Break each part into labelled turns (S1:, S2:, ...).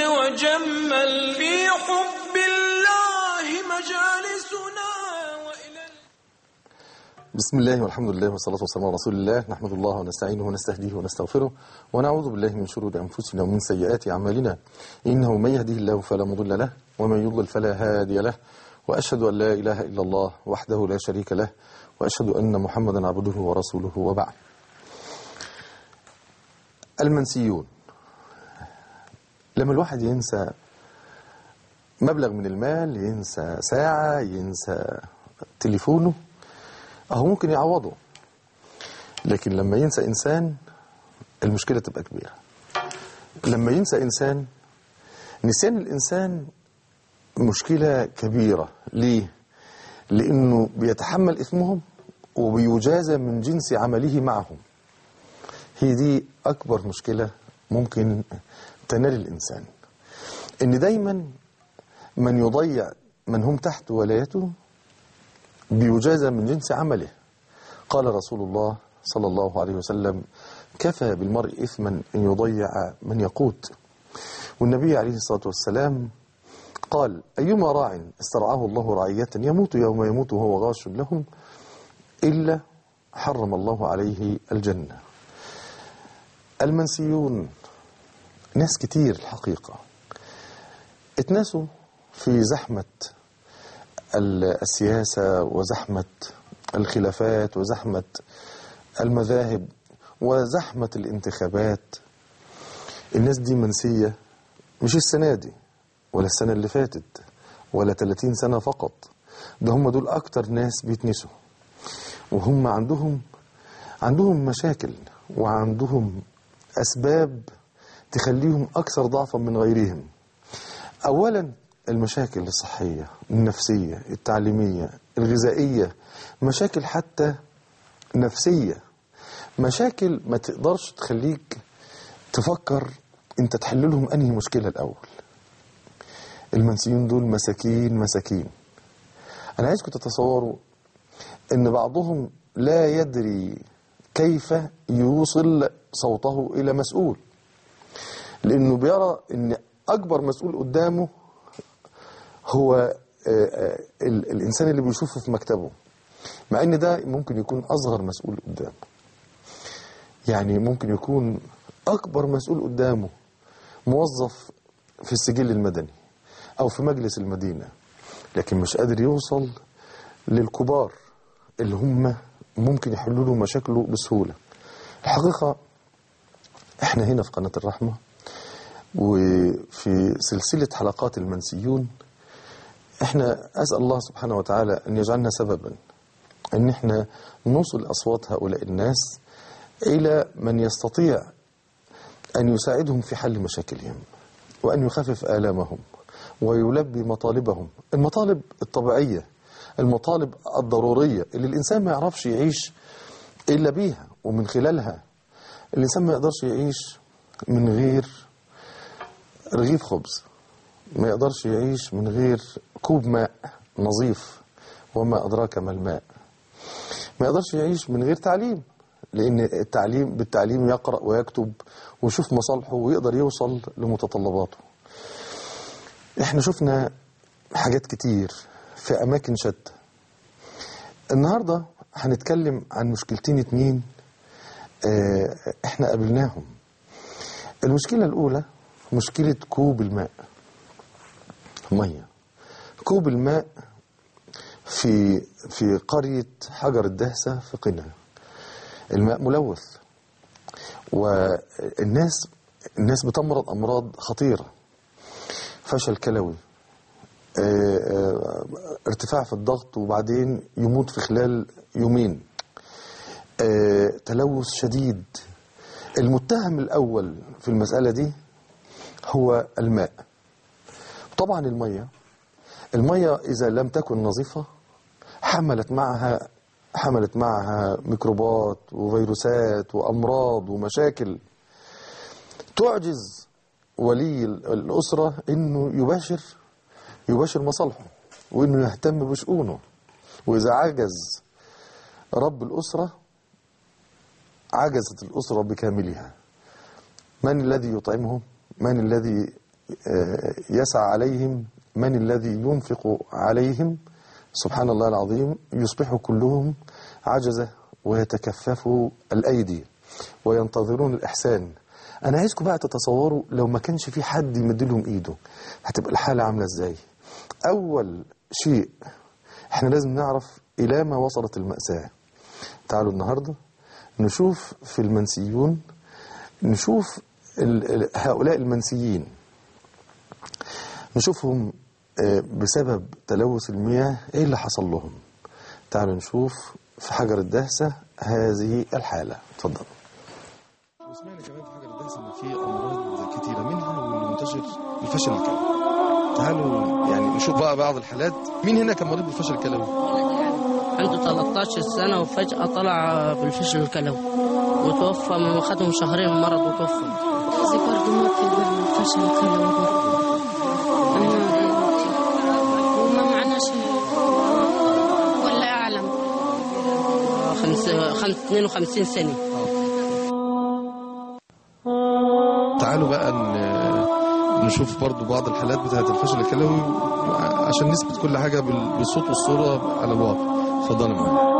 S1: وجمل في حب الله مجالسنا وإلى
S2: بسم الله والحمد لله والصلاة والسلام على رسول الله نحمد الله ونستعينه ونستهديه ونستغفره ونعوذ بالله من شرور أنفسنا ومن سيئات أعمالنا إنه من يهده الله فلا مضل له ومن يضلل فلا هادي له وأشهد أن لا إله إلا الله وحده لا شريك له وأشهد أن محمدا عبده ورسوله وبعد المنسيون لما الواحد ينسى مبلغ من المال ينسى ساعة ينسى تليفونه أهو ممكن يعوضه لكن لما ينسى إنسان المشكلة تبقى كبيرة لما ينسى إنسان نسيان الإنسان مشكلة كبيرة ليه؟ لأنه بيتحمل إثمهم وبيجازى من جنس عمله معهم هي دي أكبر مشكلة ممكن تنال الإنسان إن دايما من يضيع من هم تحت ولايته بيجازى من جنس عمله قال رسول الله صلى الله عليه وسلم كفى بالمرء إثما أن يضيع من يقوت والنبي عليه الصلاة والسلام قال أيما راع استرعاه الله رعية يموت يوم يموت وهو غاش لهم إلا حرم الله عليه الجنة المنسيون ناس كتير الحقيقة اتناسوا في زحمة السياسة وزحمة الخلافات وزحمة المذاهب وزحمة الانتخابات الناس دي منسية مش السنة دي ولا السنة اللي فاتت ولا 30 سنة فقط ده هم دول أكتر ناس بيتنسوا وهم عندهم عندهم مشاكل وعندهم أسباب تخليهم أكثر ضعفا من غيرهم أولا المشاكل الصحية النفسية التعليمية الغذائية مشاكل حتى نفسية مشاكل ما تقدرش تخليك تفكر انت تحل لهم انهي مشكلة الاول المنسيون دول مساكين مساكين انا عايزكم تتصوروا ان بعضهم لا يدري كيف يوصل صوته الى مسؤول لانه بيرى ان اكبر مسؤول قدامه هو آه، آه، ال- الانسان اللي بيشوفه في مكتبه مع ان ده ممكن يكون اصغر مسؤول قدامه يعني ممكن يكون اكبر مسؤول قدامه موظف في السجل المدني او في مجلس المدينه لكن مش قادر يوصل للكبار اللي هم ممكن يحلوا له مشاكله بسهوله الحقيقه احنا هنا في قناه الرحمه وفي سلسله حلقات المنسيون احنا اسال الله سبحانه وتعالى ان يجعلنا سببا ان احنا نوصل اصوات هؤلاء الناس الى من يستطيع ان يساعدهم في حل مشاكلهم وان يخفف الامهم ويلبي مطالبهم المطالب الطبيعيه المطالب الضروريه اللي الانسان ما يعرفش يعيش الا بيها ومن خلالها الانسان ما يقدرش يعيش من غير رغيف خبز ما يقدرش يعيش من غير كوب ماء نظيف وما أدراك ما الماء ما يقدرش يعيش من غير تعليم لأن التعليم بالتعليم يقرأ ويكتب ويشوف مصالحه ويقدر يوصل لمتطلباته احنا شفنا حاجات كتير في أماكن شتى النهاردة هنتكلم عن مشكلتين اتنين اه احنا قابلناهم المشكلة الأولى مشكلة كوب الماء مية كوب الماء في في قرية حجر الدهسة في قنا الماء ملوث والناس الناس بتمرض أمراض خطيرة فشل كلوي آه، آه، ارتفاع في الضغط وبعدين يموت في خلال يومين آه، تلوث شديد المتهم الأول في المسألة دي هو الماء طبعا المية المية إذا لم تكن نظيفة حملت معها حملت معها ميكروبات وفيروسات وأمراض ومشاكل تعجز ولي الأسرة إنه يباشر يباشر مصالحه وإنه يهتم بشؤونه وإذا عجز رب الأسرة عجزت الأسرة بكاملها من الذي يطعمهم من الذي آه، يسعى عليهم من الذي ينفق عليهم سبحان الله العظيم يصبحوا كلهم عجزة ويتكففوا الأيدي وينتظرون الإحسان أنا عايزكم بقى تتصوروا لو ما كانش في حد يمدلهم إيده هتبقى الحالة عاملة إزاي أول شيء احنا لازم نعرف إلى ما وصلت المأساة تعالوا النهاردة نشوف في المنسيون نشوف ال- ال- هؤلاء المنسيين نشوفهم آه، بسبب تلوث المياه ايه اللي حصل لهم تعالوا نشوف في حجر الدهسة هذه الحالة اتفضل وسمعنا كمان في حجر الدهسة ان في امراض كتيرة منها واللي منتشر الفشل الكلوي تعالوا يعني نشوف بقى بعض الحالات مين هنا كان مريض بالفشل الكلوي
S3: عنده 13 سنة وفجأة طلع بالفشل الكلوي وتوفى من خدهم شهرين من مرض وتوفى
S4: جوزي برضه مات في الفشل الكلوي برضه أنا وما معناش ولا أعلم
S3: خمس خمس 52 سنة
S2: تعالوا بقى ن- نشوف برضو بعض الحالات بتاعت الفشل الكلوي عشان نثبت كل حاجة بال- بالصوت والصورة على الواقع اتفضلوا معايا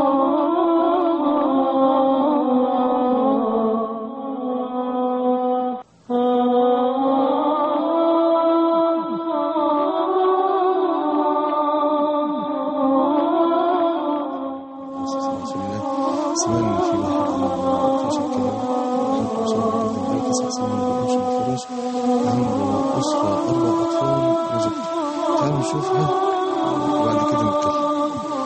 S2: سمعنا إن في واحد عنده فشل كلوي وحد مصاب جدا بيه تسع سنين بيقومش من الفراش عنده أسرة أربع أطفال وزوجته تعالوا نشوفها وبعد كده نتكلم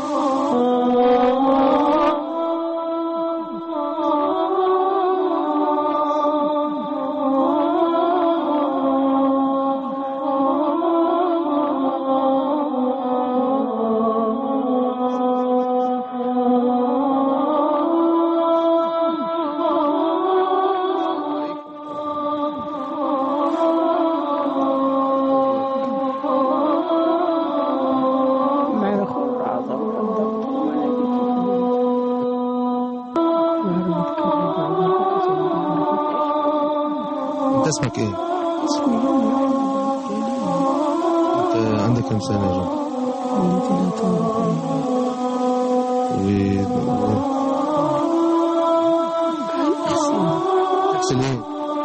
S5: ما يخور عظم الضغط ولا
S2: أنت اسمك إيه؟
S5: اسمي
S2: أنت عندك كم سنة يا رب؟ و... و... تغسل إيه؟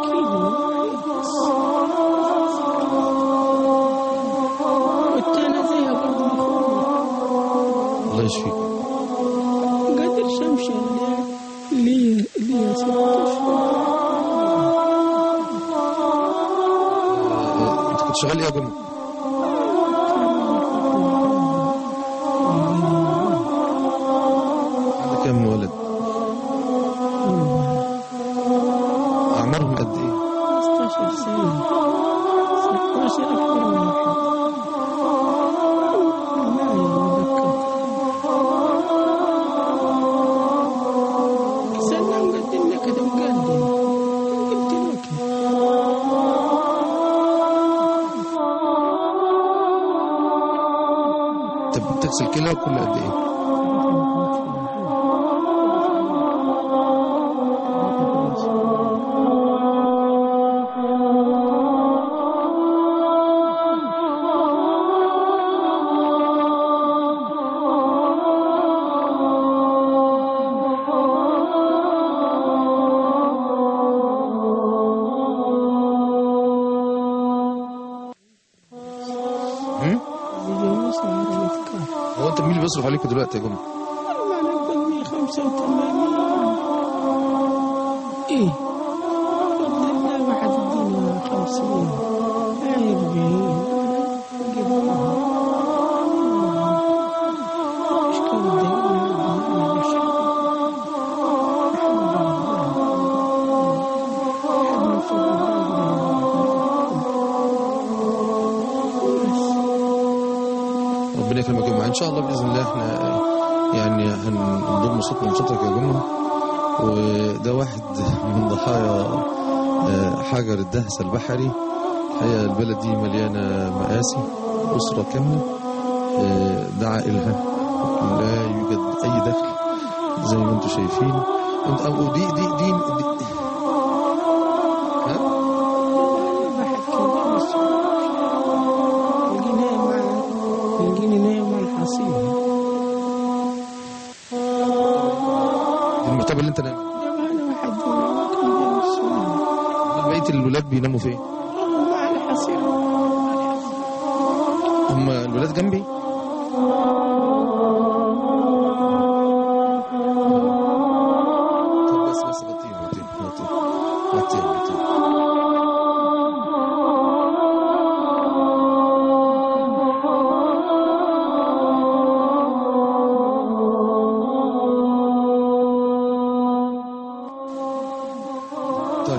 S5: والتاني زيها برضه مخور
S2: الله يشفيك
S5: قادر شمشة لي لي ست اشهر
S2: آه، أنت كنت شغال إيه يا جماعة؟ عندك كم ولد؟ أعمارهم قد إيه؟
S5: 15 سنة 16 أكثر من واحد ما يذكر سنة مقدم لك هذا مقدم قلت لك
S2: أنت بتغسل كلى كل قد إيه؟ هم؟
S5: بجوز على الأفكار
S2: هو أنت مين اللي بيصرف عليكم دلوقتي يا جماعة؟
S5: ما نقبل 185 ايه فضل الله واحد الدنيا 50 هاي 40 مش كان
S2: ربنا يكرمك يا جماعة إن شاء الله بإذن الله إحنا يعني هنضم صوتنا لصوتك يا جماعة وده واحد من ضحايا آه، حجر الدهس البحري الحقيقة البلد دي مليانة مآسي أسرة كاملة آه، ده عائلها لا يوجد أي دخل زي ما انتم شايفين انت أو دي دي دي, دي ها؟
S5: بحكي بس
S2: المرتبه اللي انت نايم
S5: جابها لي واحد كان جاي السودان
S2: بقيه الولاد بيناموا فين
S5: والله على حصير
S2: هم الولاد جنبي طب بس بس بطيء بطيء بطيء بطيء بطيء طيب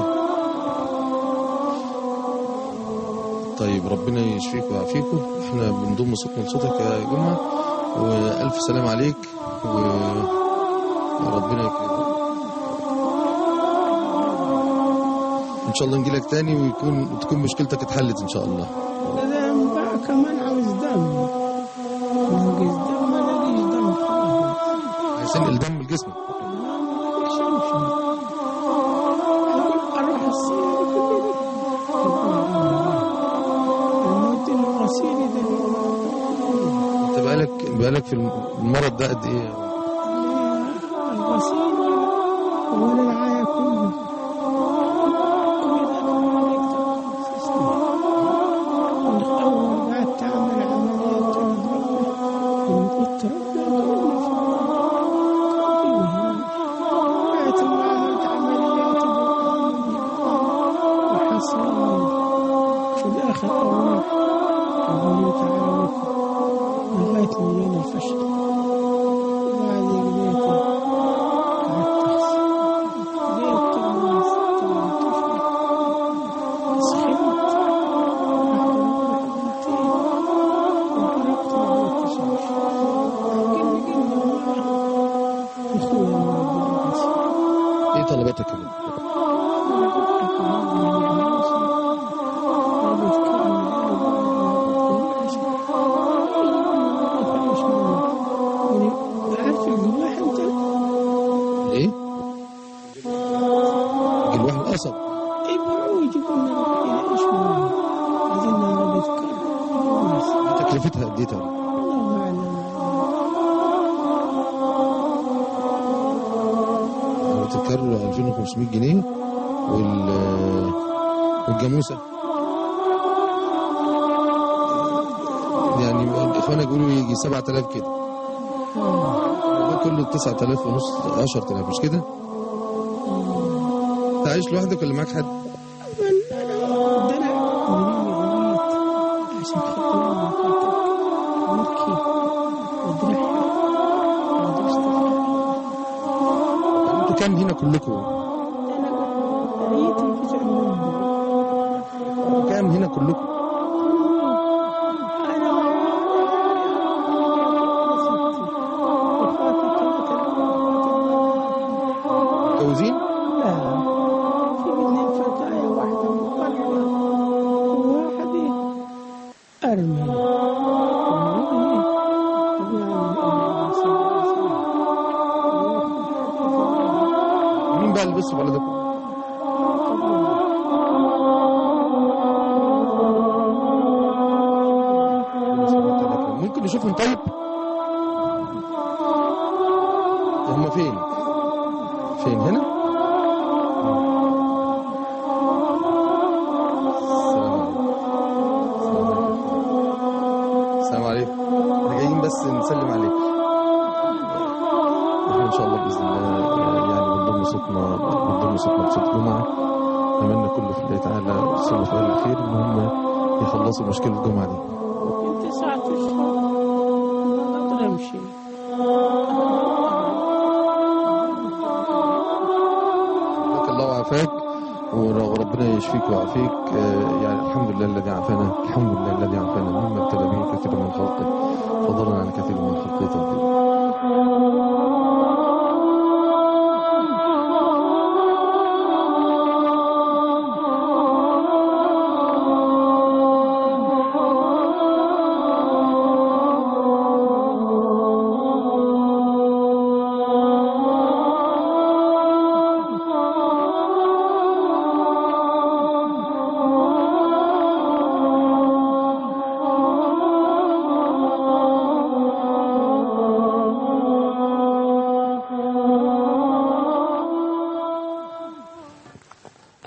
S2: طيب ربنا يشفيك ويعافيكم احنا بنضم صوتنا لصوتك يا جمعة والف سلام عليك و... وربنا يكرمك ان شاء الله نجيلك تاني ويكون تكون مشكلتك اتحلت ان شاء الله
S5: هذا بقى كمان عاوز دم ناقص دم ما لاقيش دم خالص
S2: عايز تنقل دم لجسمك
S5: ما نقدرش امشي اقول اروح السيارة الموت الغسيل ده
S2: انت بقالك بقالك في المرض ده قد ايه
S5: الغسيل ولا العاية كله أول بعد تعمل عمليات من قلت بعد ما عملت عمليات وحصل في الآخر أروح أقول تعالى لغاية مليون الفشل وبعد جيت قعدت أحسن جيت طبعا ست أشهر سخنت
S2: ايه طلباتك كده
S5: عارف الجماح انت
S2: ايه جلوح القصب
S5: يبيعوا يجيبوا لنا الى ايش منه عايزين نعرف نذكر
S2: تكلفتها قد ايه تاني
S5: الله اعلم
S2: بتتكرر 2500 جنيه وال والجاموسه يعني الاخوان يقولوا يجي 7000 كده ده كله 9000 ونص 10000 مش كده؟ انت عايش لوحدك ولا معاك حد؟
S5: ده انا مريض عشان خاطر وركي ودرعها ما اشتغل
S2: انتوا كام هنا كلكم؟
S5: انا ريت الفجر منه
S2: كام هنا كلكم؟
S5: انا
S2: متجوزين؟
S5: لا في اثنين فتاة واحدة مقررة وواحد أرمي
S2: مين بقى اللي بيصرف على ده كله؟ ممكن نشوفهم طيب؟ هم فين؟ فين هنا؟ السلام عليكم احنا جايين بس نسلم عليك احنا ان شاء الله باذن الله يعني بنضم صوتنا بنضم صوتنا بصوت جمعه نتمنى كله في الله تعالى الصلاه في اهل الخير ان هم يخلصوا مشكله الجمعه دي
S5: كنت ساعة الشهر ما أقدر أمشي
S2: بارك الله وعافاك وربنا يشفيك ويعافيك آه، يعني الحمد لله الذي عافانا الحمد لله الذي عافانا مما ابتلى به كثير من خلقه فضلا عن كثير من خلقه تفضيلا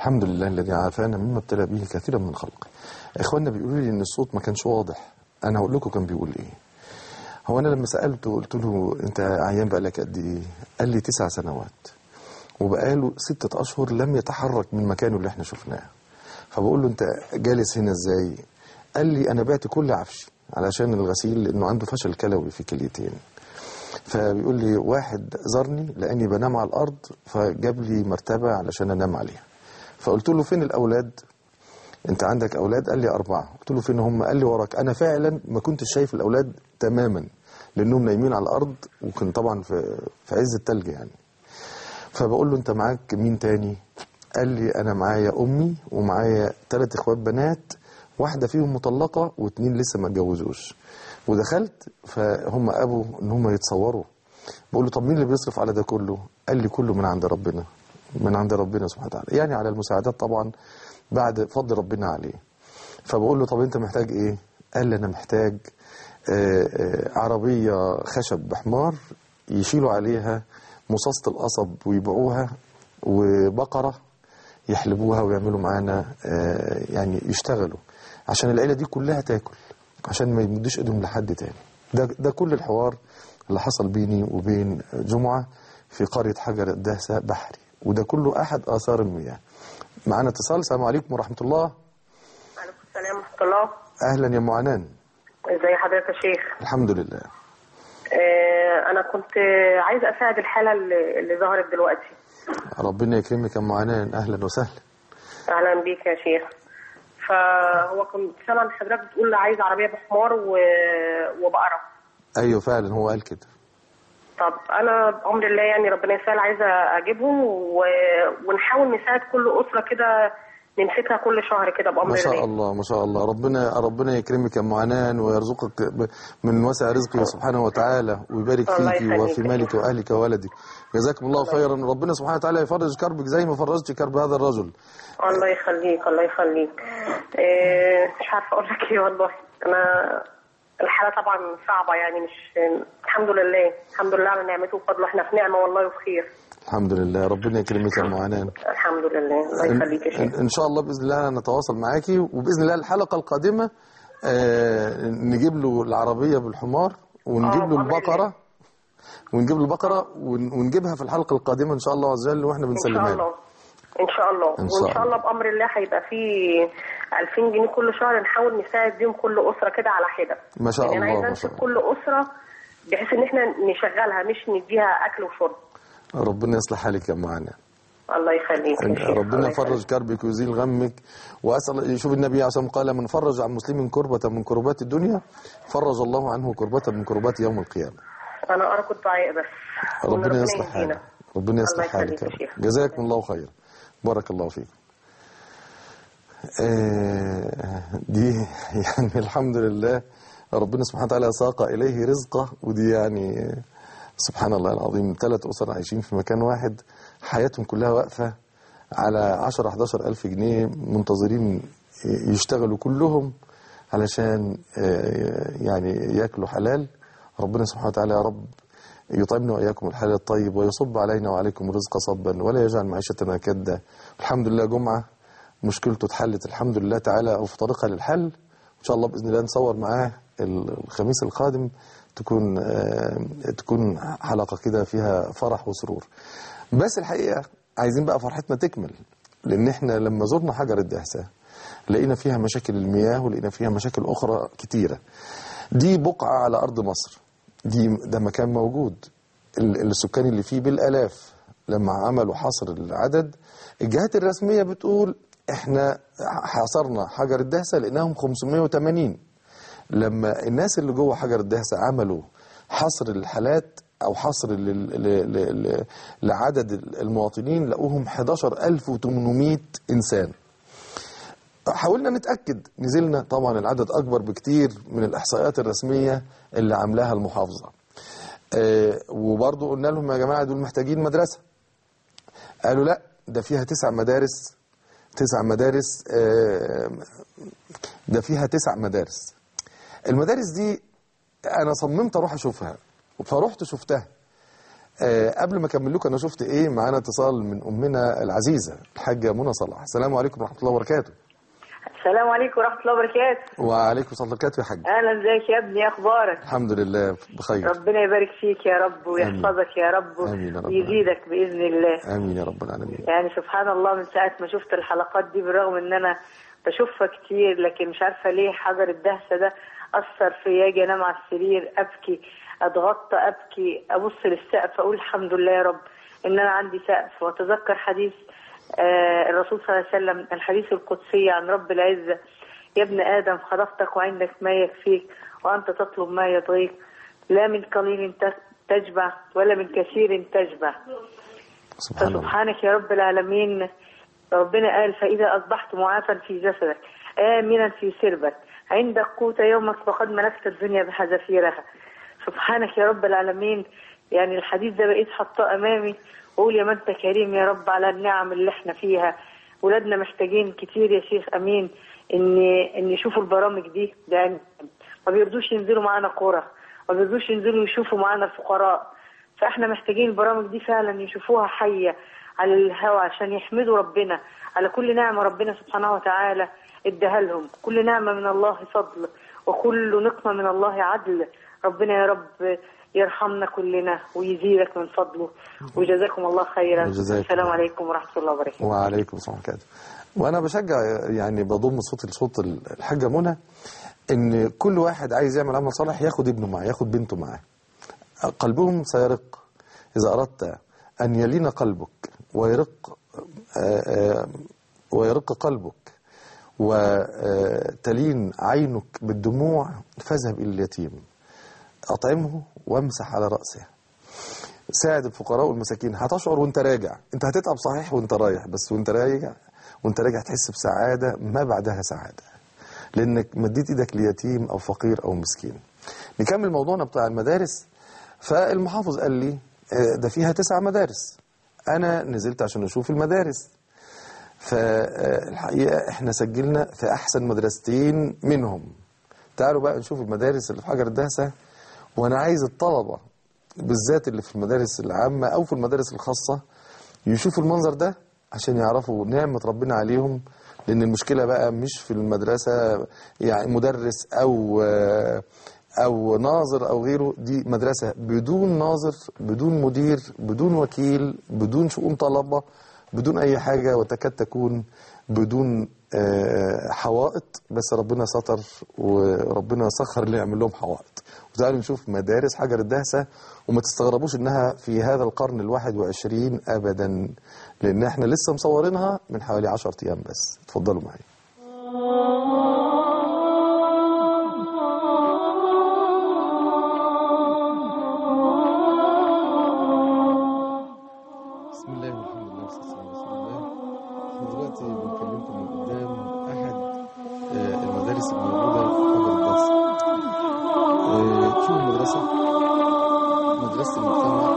S2: الحمد لله الذي عافانا مما ابتلى به كثيرا من خلقه اخواننا بيقولوا لي ان الصوت ما كانش واضح انا هقول لكم كان بيقول ايه هو انا لما سالته قلت له انت عيان بقالك قد ايه قال لي تسع سنوات وبقاله ستة اشهر لم يتحرك من مكانه اللي احنا شفناه فبقول له انت جالس هنا ازاي قال لي انا بعت كل عفشي علشان الغسيل لانه عنده فشل كلوي في كليتين فبيقول لي واحد زارني لاني بنام على الارض فجاب لي مرتبه علشان انام عليها فقلت له فين الاولاد انت عندك اولاد قال لي اربعه قلت له فين هم قال لي وراك انا فعلا ما كنتش شايف الاولاد تماما لانهم نايمين على الارض وكان طبعا في في عز التلج يعني فبقول له انت معاك مين تاني قال لي انا معايا امي ومعايا ثلاث اخوات بنات واحده فيهم مطلقه واتنين لسه ما اتجوزوش ودخلت فهم ابوا ان هم يتصوروا بقول له طب مين اللي بيصرف على ده كله قال لي كله من عند ربنا من عند ربنا سبحانه وتعالى يعني على المساعدات طبعا بعد فضل ربنا عليه فبقول له طب انت محتاج ايه قال لي انا محتاج آه، آه، عربيه خشب بحمار يشيلوا عليها مصاصه القصب ويبيعوها وبقره يحلبوها ويعملوا معانا آه، يعني يشتغلوا عشان العيله دي كلها تاكل عشان ما يمدوش ايدهم لحد تاني ده ده كل الحوار اللي حصل بيني وبين جمعه في قريه حجر الدهسه بحري وده كله احد اثار المياه معانا اتصال السلام عليكم ورحمه الله
S6: عليكم السلام ورحمة الله
S2: اهلا يا ام عنان
S6: ازي حضرتك يا شيخ
S2: الحمد لله
S6: آه انا كنت عايزة اساعد الحالة اللي, اللي ظهرت دلوقتي
S2: ربنا يكرمك يا ام عنان اهلا وسهلا
S6: اهلا بيك يا شيخ فهو كنت سامع حضرتك بتقول عايز عربية بحمار و... وبقرة
S2: ايوه فعلا هو قال كده
S6: طب انا بامر الله يعني ربنا يسهل عايزة اجيبهم و... ونحاول نساعد كل اسرة كده نمسكها كل شهر كده بامر
S2: ما شاء
S6: الله
S2: الله ما شاء الله ربنا ربنا يكرمك يا ام عنان ويرزقك ب- من وسع رزقه سبحانه وتعالى ويبارك
S6: الله
S2: فيك
S6: يخليك
S2: وفي
S6: يا
S2: مالك
S6: شيخ.
S2: واهلك وولدك جزاكم الله خيرا ربنا سبحانه وتعالى يفرج كربك زي ما فرجت كرب هذا الرجل
S6: الله يخليك الله يخليك إيه مش عارفه اقول لك ايه والله انا الحاله طبعا صعبه يعني مش الحمد لله الحمد لله على نعمته وفضله احنا في نعمه والله وفي خير
S2: الحمد لله ربنا يكرمك يا ام عنان
S6: الحمد لله الله
S2: إن,
S6: يخليك يا
S2: إن,
S6: شيخ
S2: ان شاء الله باذن الله نتواصل معاكي وباذن الله الحلقه القادمه آه نجيب له العربيه بالحمار ونجيب
S6: آه،
S2: له
S6: بأمر
S2: البقره ونجيب له البقره ون- ونجيبها في الحلقه القادمه ان شاء الله عز وجل واحنا
S6: ان شاء
S2: بنسلمها له
S6: الله ان شاء الله
S2: إن شاء
S6: وان شاء
S2: الله.
S6: الله بامر الله هيبقى في 2000 جنيه كل شهر نحاول نساعد بيهم كل اسره كده على حده
S2: ما شاء
S6: يعني انا
S2: الله،
S6: عايزه
S2: ما شاء
S6: امسك كل اسره بحيث ان احنا نشغلها مش نديها اكل وشرب
S2: ربنا يصلح حالك يا ام عنان
S6: الله يخليك يا شيخ
S2: ربنا
S6: الله
S2: يفرج كربك ويزيل غمك واسال شوف النبي عليه الصلاه والسلام قال من فرج عن مسلم كربة من كربات الدنيا فرج الله عنه كربة من كربات يوم القيامه
S6: انا ارجو الدعاء بس وإن
S2: ربنا يصلح
S6: يهدينا.
S2: حالك ربنا يصلح
S6: الله
S2: حالك
S6: يخليك
S2: يا
S6: يا
S2: رب
S6: شيخ.
S2: جزاكم الله خير بارك الله فيكم آه، دي يعني الحمد لله ربنا سبحانه وتعالى ساق إليه رزقه ودي يعني سبحان الله العظيم ثلاث أسر عايشين في مكان واحد حياتهم كلها واقفة على 10 11 ألف جنيه منتظرين يشتغلوا كلهم علشان آه، يعني ياكلوا حلال ربنا سبحانه وتعالى يا رب يطعمنا وإياكم الحلال الطيب ويصب علينا وعليكم الرزق صبا ولا يجعل معيشتنا كدا الحمد لله جمعة مشكلته اتحلت الحمد لله تعالى أو في طريقها للحل إن شاء الله بإذن الله نصور معاه الخميس القادم تكون آه، تكون حلقة كده فيها فرح وسرور بس الحقيقة عايزين بقى فرحتنا تكمل لأن احنا لما زرنا حجر الدهسة لقينا فيها مشاكل المياه ولقينا فيها مشاكل أخرى كتيرة دي بقعة على أرض مصر دي ده مكان موجود ال- السكان اللي فيه بالآلاف لما عملوا حصر العدد الجهات الرسمية بتقول احنا حاصرنا حجر الدهسة لقيناهم 580 لما الناس اللي جوه حجر الدهسة عملوا حصر الحالات او حصر لل- ل- ل- ل- لعدد المواطنين لقوهم 11800 انسان حاولنا نتأكد نزلنا طبعا العدد أكبر بكتير من الإحصائيات الرسمية اللي عاملاها المحافظة آه، وبرضه قلنا لهم يا جماعة دول محتاجين مدرسة قالوا لا ده فيها تسع مدارس تسع مدارس آه، ده فيها تسع مدارس المدارس دي أنا صممت أروح أشوفها فروحت شفتها آه قبل ما اكمل لكم انا شفت ايه معانا اتصال من امنا العزيزه الحاجه منى صلاح السلام عليكم ورحمه الله وبركاته
S7: السلام عليكم ورحمة الله وبركاته
S2: وعليكم السلام ورحمه الله وبركاته يا حاج
S7: أهلا ازيك يا ابني إيه أخبارك
S2: الحمد لله بخير
S7: ربنا يبارك فيك يا رب ويحفظك يا رب
S2: آمين يا رب
S7: ويزيدك بإذن الله
S2: امين يا رب العالمين
S7: يعني سبحان الله من ساعة ما شفت الحلقات دي بالرغم إن أنا بشوفها كتير لكن مش عارفة ليه حجر الدهسة ده أثر فيا أجي أنام على السرير أبكي أتغطى أبكي أبص للسقف أقول الحمد لله يا رب إن أنا عندي سقف وأتذكر حديث آه الرسول صلى الله عليه وسلم الحديث القدسي عن رب العزة يا ابن آدم خلقتك وعندك ما يكفيك وأنت تطلب ما يطغيك لا من قليل ت- تشبع ولا من كثير تشبع
S2: سبحان الله
S7: فسبحانك يا رب العالمين ربنا قال فإذا أصبحت معافا في جسدك آمنا في سربك عندك قوت يومك فقد ملكت الدنيا بحذافيرها سبحانك يا رب العالمين يعني الحديث ده بقيت حاطاه أمامي وأقول يا ما أنت كريم يا رب على النعم اللي احنا فيها ولادنا محتاجين كتير يا شيخ أمين إن إن يشوفوا البرامج دي لأن ما بيرضوش ينزلوا معانا قرى ما بيرضوش ينزلوا يشوفوا معانا الفقراء فاحنا محتاجين البرامج دي فعلا يشوفوها حية على الهوا عشان يحمدوا ربنا على كل نعمة ربنا سبحانه وتعالى اداها لهم كل نعمة من الله فضل وكل نقمة من الله عدل ربنا يا رب يرحمنا كلنا ويزيدك من فضله وجزاكم الله خيرا
S2: وجزاكم
S7: السلام
S2: الله.
S7: عليكم ورحمة الله وبركاته
S2: وعليكم السلام ورحمه الله وبركاته. وانا بشجع يعني بضم صوتي لصوت الحاجه منى ان كل واحد عايز يعمل عمل صالح ياخد ابنه معاه ياخد بنته معاه قلبهم سيرق اذا اردت ان يلين قلبك ويرق آه، آه، ويرق قلبك وتلين عينك بالدموع فاذهب الى اليتيم اطعمه وامسح على راسه ساعد الفقراء والمساكين هتشعر وانت راجع انت هتتعب صحيح وانت رايح بس وانت راجع وانت راجع تحس بسعادة ما بعدها سعادة لانك مديت ايدك ليتيم او فقير او مسكين نكمل موضوعنا بتاع المدارس فالمحافظ قال لي آه، ده فيها تسع مدارس انا نزلت عشان اشوف المدارس فالحقيقة احنا سجلنا في احسن مدرستين منهم تعالوا بقى نشوف المدارس اللي في حجر الدهسة وانا عايز الطلبة بالذات اللي في المدارس العامة او في المدارس الخاصة يشوفوا المنظر ده عشان يعرفوا نعمة ربنا عليهم لان المشكلة بقى مش في المدرسة يعني مدرس او او ناظر او غيره دي مدرسة بدون ناظر بدون مدير بدون وكيل بدون شؤون طلبة بدون اي حاجة وتكاد تكون بدون آه، حوائط بس ربنا ستر وربنا سخر اللي يعمل لهم حوائط وتعالوا نشوف مدارس حجر الدهسة وما تستغربوش انها في هذا القرن الواحد وعشرين ابدا لان احنا لسه مصورينها من حوالي عشر ايام بس اتفضلوا معايا بسم الله والحمد لله والصلاة والسلام على رسول الله احنا دلوقتي بنكلمكم من قدام احد آه، المدارس الموجودة في حجر الدهسة آه، شوفوا المدرسة مدرسة المجتمع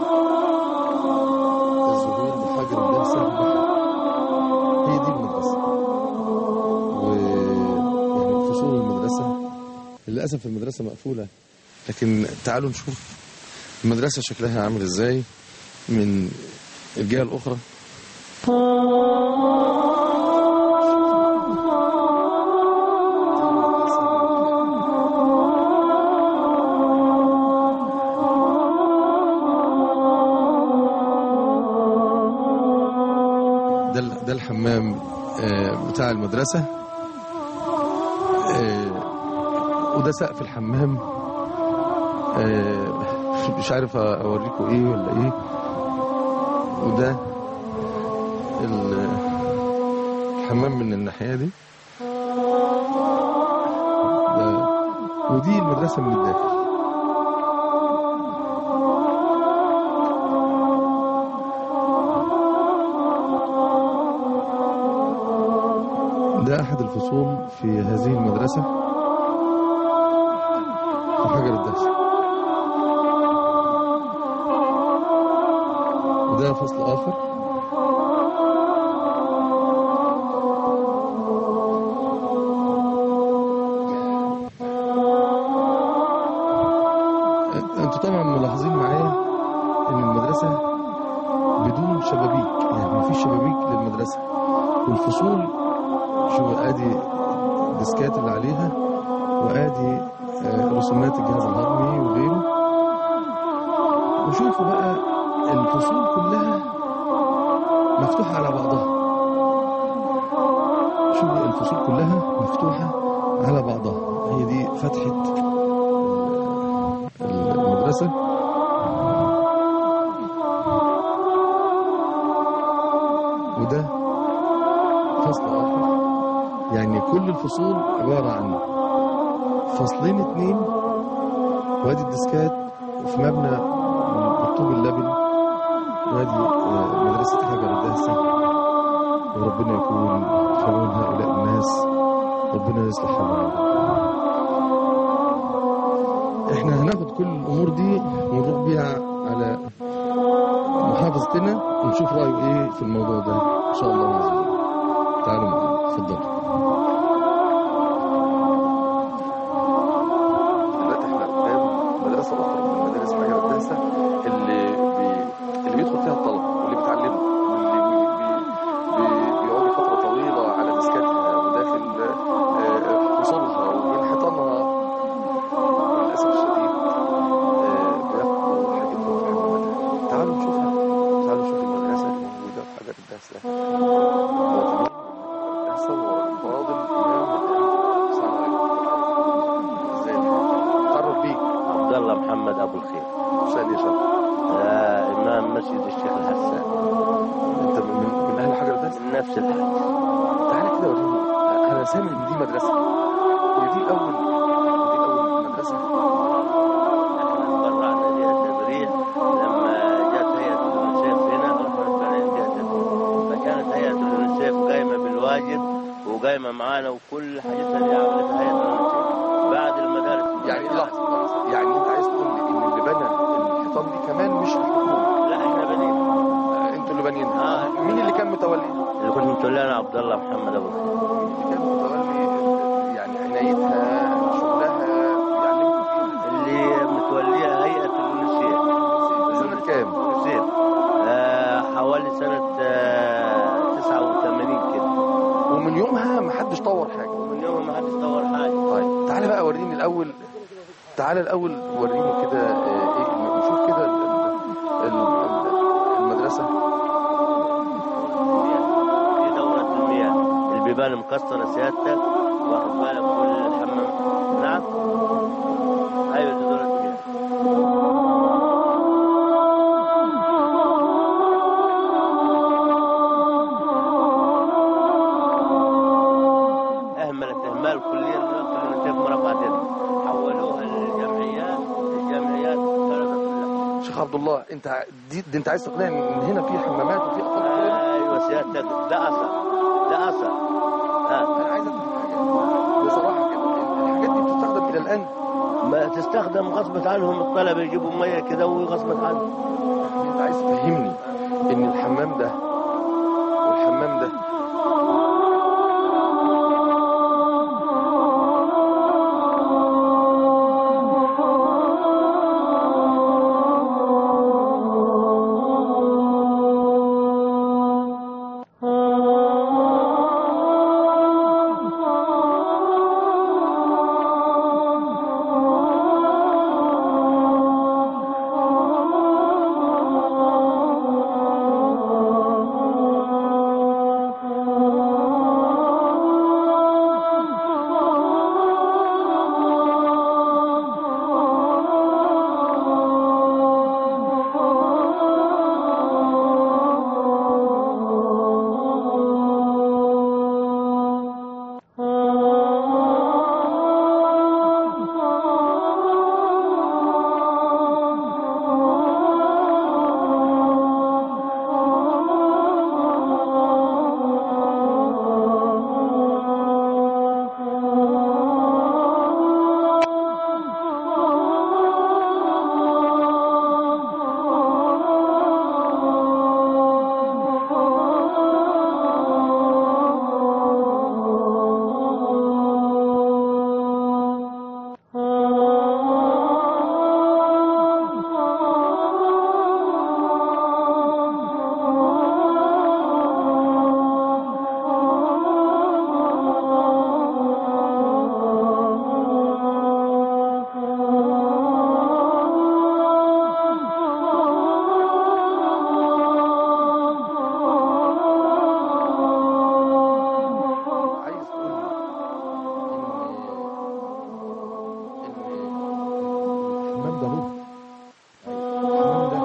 S2: الزهور بحجر الدهسة بحر هي دي المدرسة ويعني فصول المدرسة للأسف المدرسة مقفولة لكن تعالوا نشوف المدرسة شكلها عامل ازاي من الجهة الأخرى ده ال- ده الحمام آه، بتاع المدرسة آه، وده سقف الحمام آه، مش عارف اوريكم ايه ولا ايه وده ال- الحمام من الناحية دي ده ودي المدرسة من الداخل ده أحد الفصول في هذه المدرسة في حجر الدهسة وده فصل آخر انتوا طبعا ملاحظين معايا ان المدرسه بدون شبابيك يعني ما فيش شبابيك للمدرسه والفصول شو ادي الديسكات اللي عليها وادي آه، رسومات الجهاز الهضمي وغيره وشوفوا بقى الفصول كلها مفتوحه على بعضها شوفوا الفصول كلها مفتوحه على بعضها هي دي فتحه المدرسه وده فصل آخر يعني كل الفصول عبارة عن فصلين اتنين وادي الديسكات وفي مبنى بالطوب اللبن وادي آه، مدرسة حجر الدهسة وربنا يكون في عون هؤلاء الناس ربنا يصلح حالهم احنا هناخد كل الامور دي ونروح بيها على محافظتنا ونشوف رايه ايه في الموضوع ده ان شاء الله عز وجل تعالوا معانا اتفضلوا دلوقتي احنا قدام مدرسه اخرى من مدارس حجر الدهسه اللي بي... اللي بيدخل فيها الطلبه واللي بيتعلموا واللي بي... بي... بيقعدوا فتره طويله على ديسكاتها وداخل آه، فصولها وبين حيطانها للاسف الشديد آه، بياخدوا حاجتهم في حماماتها تعالوا نشوفها تعالوا نشوف المدرسه الموجوده في حجر الدهسه مواطنين الدهسه وفاضل امام الدهسه السلام عليكم ازاي الحال؟ تعرف بيك
S8: عبد الله محمد ابو الخير
S2: سأل يا شرف
S8: آه امام مسجد الشيخ الحسان
S2: انت من, من اهل حجر الدهسه
S8: من نفس الحي
S2: تعالى كده وريني انا سامع ان دي مدرسه هي دي اول دي اول مدرسه
S8: احنا تبرعنا لها تبريع لما جت هيئه اليونيسيف هنا رحنا تبرعنا لها تبريع فكانت هيئه اليونيسيف قايمه بالواجب وقايمه معانا وكل حاجتها اللي عملتها هيئه اليونيسيف بعد المدارس
S2: يعني لحظه لحظه يعني انت عايز تقول لي ان اللي بنى الحيطان دي كمان مش الحكومه
S8: لا احنا بنينا
S2: آه، انتوا اللي بانيينها
S8: آه.
S2: مين اللي كان متولي
S8: اللي كنت متولي انا عبد الله محمد ابو الخير
S2: اللي كان متولي يعني عنايتها شغلها بيعلمكم فيها
S8: اللي متوليها هيئه اليونيسيف
S2: سنه كام
S8: يونيسيف آه حوالي سنه آه 89 كده
S2: ومن يومها ما حدش طور حاجه
S8: ومن يوم ما حدش طور حاجه
S2: طيب تعالى بقى وريني الاول تعالى الاول وريني كده آه، ايه نشوف كده ال- ال- ال- المدرسه
S8: في دورة المياه البيبان مكسرة سيادتك واخد بالك كل الحمام نعم ايوه دي دورة المياه اهملت اهمال كليا دلوقتي اليونيسيف مرافعتنا حولوها للجمعيات الجمعيات فرضت كلها
S2: شيخ عبد الله انت دي, دي انت عايز تقنعني ان هنا في حمامات وفي اطفال كتير؟
S8: ايوه سيادتك ده اثر ده اثر ها
S2: انا عايز افهم حاجه بصراحه كده الحاجات دي بتستخدم الى الان
S8: ما تستخدم غصبة عنهم الطلبة يجيبوا مية كده وغصبة عنهم
S2: انت عايز تفهمني ان الحمام ده والحمام ده الحمام ده روح الحمام ده